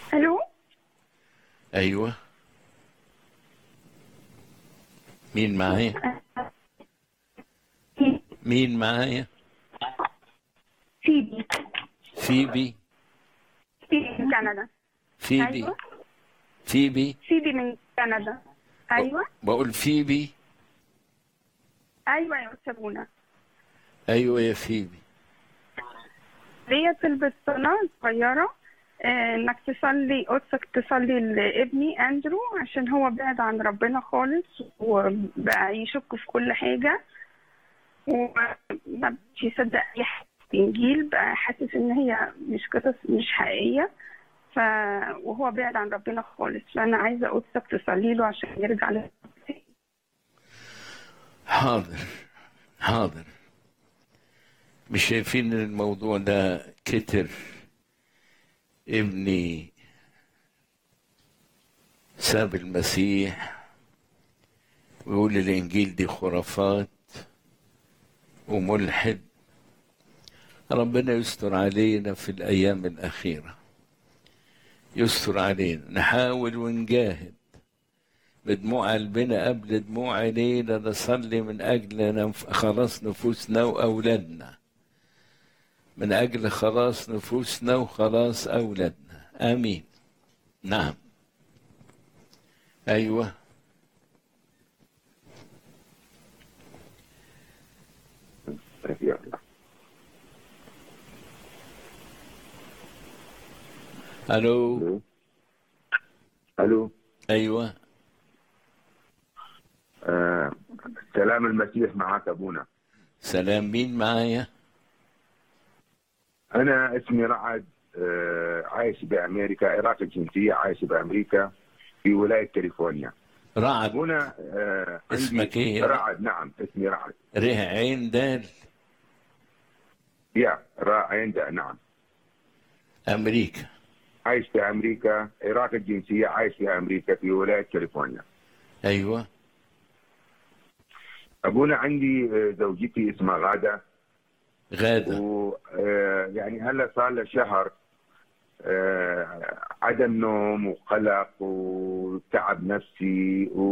الو ايوه مين معايا مين معايا فيبي فيبي فيبي من كندا فيبي أيوة. فيبي فيبي من كندا ايوه بقول فيبي ايوه يا استاذ منى ايوه يا فيبي ليا طلبة صلاة صغيرة آه، انك تصلي قدسك تصلي لابني اندرو عشان هو بعد عن ربنا خالص وبقى يشك في كل حاجة وما بقاش يصدق اي حاجة في الانجيل بقى حاسس ان هي مش قصص مش حقيقية ف وهو بعد عن ربنا خالص فانا عايزة قدسك تصلي له عشان يرجع ل حاضر حاضر مش شايفين إن الموضوع ده كتر ابني ساب المسيح ويقول الانجيل دي خرافات وملحد ربنا يستر علينا في الايام الاخيره يستر علينا نحاول ونجاهد بدموع قلبنا قبل دموع عينينا نصلي من اجل نف- خلاص نفوسنا واولادنا من اجل خلاص نفوسنا وخلاص اولادنا امين نعم ايوه الو الو الو ايوه آه. سلام المسيح معك ابونا سلام مين معايا انا اسمي رعد آه. عايش بامريكا عراقي الجنسيه عايش بامريكا في ولايه كاليفورنيا رعد ابونا آه. عندي- اسمك إيه؟ رعد نعم اسمي رعد ره عين دال يا رعد نعم امريكا عايش في امريكا عراقي الجنسيه عايش في امريكا في ولايه كاليفورنيا ايوه ابونا عندي آه، زوجتي اسمها غاده غاده ويعني هلا صار له شهر آه، عدم نوم وقلق وتعب نفسي